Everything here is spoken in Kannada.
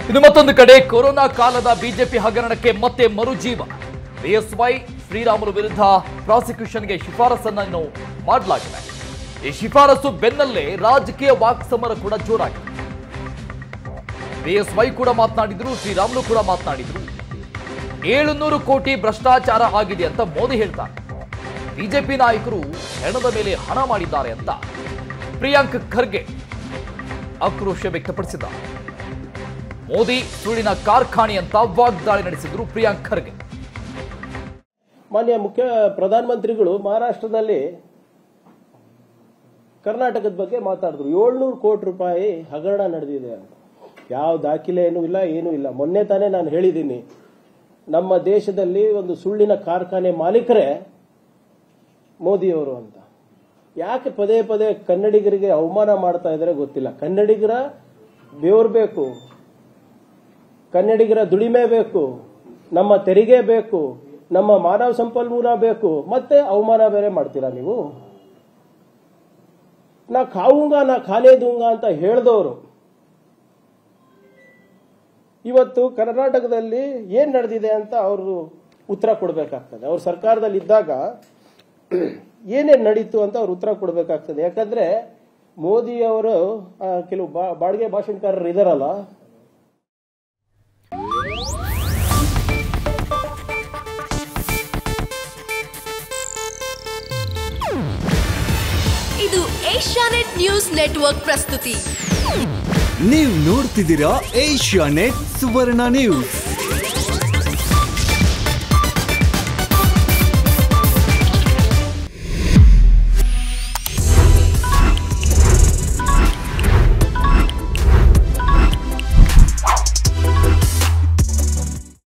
ಇನ್ನು ಮತ್ತೊಂದು ಕಡೆ ಕೊರೋನಾ ಕಾಲದ ಬಿಜೆಪಿ ಹಗರಣಕ್ಕೆ ಮತ್ತೆ ಮರುಜೀವ ಬಿಎಸ್ವೈ ಶ್ರೀರಾಮುಲು ವಿರುದ್ಧ ಪ್ರಾಸಿಕ್ಯೂಷನ್ಗೆ ಶಿಫಾರಸನ್ನು ಮಾಡಲಾಗಿದೆ ಈ ಶಿಫಾರಸು ಬೆನ್ನಲ್ಲೇ ರಾಜಕೀಯ ವಾಕ್ಸಮರ ಕೂಡ ಜೋರಾಗಿದೆ ಬಿಎಸ್ವೈ ಕೂಡ ಮಾತನಾಡಿದ್ರು ಶ್ರೀರಾಮುಲು ಕೂಡ ಮಾತನಾಡಿದ್ರು ಏಳುನೂರು ಕೋಟಿ ಭ್ರಷ್ಟಾಚಾರ ಆಗಿದೆ ಅಂತ ಮೋದಿ ಹೇಳ್ತಾರೆ ಬಿಜೆಪಿ ನಾಯಕರು ಹೆಣದ ಮೇಲೆ ಹಣ ಮಾಡಿದ್ದಾರೆ ಅಂತ ಪ್ರಿಯಾಂಕ್ ಖರ್ಗೆ ಆಕ್ರೋಶ ವ್ಯಕ್ತಪಡಿಸಿದ್ದಾರೆ ಮೋದಿ ಸುಳ್ಳಿನ ಕಾರ್ಖಾನೆ ಅಂತ ವಾಗ್ದಾಳಿ ನಡೆಸಿದ್ರು ಪ್ರಿಯಾಂಕ್ ಖರ್ಗೆ ಮಾನ್ಯ ಮುಖ್ಯ ಪ್ರಧಾನಮಂತ್ರಿಗಳು ಮಹಾರಾಷ್ಟ್ರದಲ್ಲಿ ಕರ್ನಾಟಕದ ಬಗ್ಗೆ ಮಾತಾಡಿದ್ರು ಏಳ್ನೂರು ಕೋಟಿ ರೂಪಾಯಿ ಹಗರಣ ನಡೆದಿದೆ ಅಂತ ಯಾವ ದಾಖಲೆ ಏನೂ ಇಲ್ಲ ಏನೂ ಇಲ್ಲ ಮೊನ್ನೆ ತಾನೇ ನಾನು ಹೇಳಿದ್ದೀನಿ ನಮ್ಮ ದೇಶದಲ್ಲಿ ಒಂದು ಸುಳ್ಳಿನ ಕಾರ್ಖಾನೆ ಮಾಲೀಕರೇ ಮೋದಿಯವರು ಅಂತ ಯಾಕೆ ಪದೇ ಪದೇ ಕನ್ನಡಿಗರಿಗೆ ಅವಮಾನ ಮಾಡ್ತಾ ಇದ್ದಾರೆ ಗೊತ್ತಿಲ್ಲ ಕನ್ನಡಿಗರ ಬೇವರ್ಬೇಕು ಕನ್ನಡಿಗರ ದುಡಿಮೆ ಬೇಕು ನಮ್ಮ ತೆರಿಗೆ ಬೇಕು ನಮ್ಮ ಮಾನವ ಸಂಪನ್ಮೂಲ ಬೇಕು ಮತ್ತೆ ಅವಮಾನ ಬೇರೆ ಮಾಡ್ತೀರಾ ನೀವು ನಾ ಖಾವುಂಗ ನಾ ಖಾನೇ ದೂಂಗ ಅಂತ ಹೇಳ್ದವರು ಇವತ್ತು ಕರ್ನಾಟಕದಲ್ಲಿ ಏನ್ ನಡೆದಿದೆ ಅಂತ ಅವರು ಉತ್ತರ ಕೊಡಬೇಕಾಗ್ತದೆ ಅವ್ರ ಸರ್ಕಾರದಲ್ಲಿ ಇದ್ದಾಗ ಏನೇನ್ ನಡೀತು ಅಂತ ಅವ್ರು ಉತ್ತರ ಕೊಡಬೇಕಾಗ್ತದೆ ಯಾಕಂದ್ರೆ ಮೋದಿ ಅವರು ಆ, ಕೆಲವು ಬಾ- ಬಾಡಿಗೆ ಭಾಷಣಕಾರರು ಇದಾರಲ್ಲ ಇದು ಏಷ್ಯಾನೆಟ್ ನ್ಯೂಸ್ ನೆಟ್ವರ್ಕ್ ಪ್ರಸ್ತುತಿ ನೀವು ನೋಡ್ತಿದ್ದೀರಾ ಏಷ್ಯಾ ನೆಟ್ ಸುವರ್ಣ ನ್ಯೂಸ್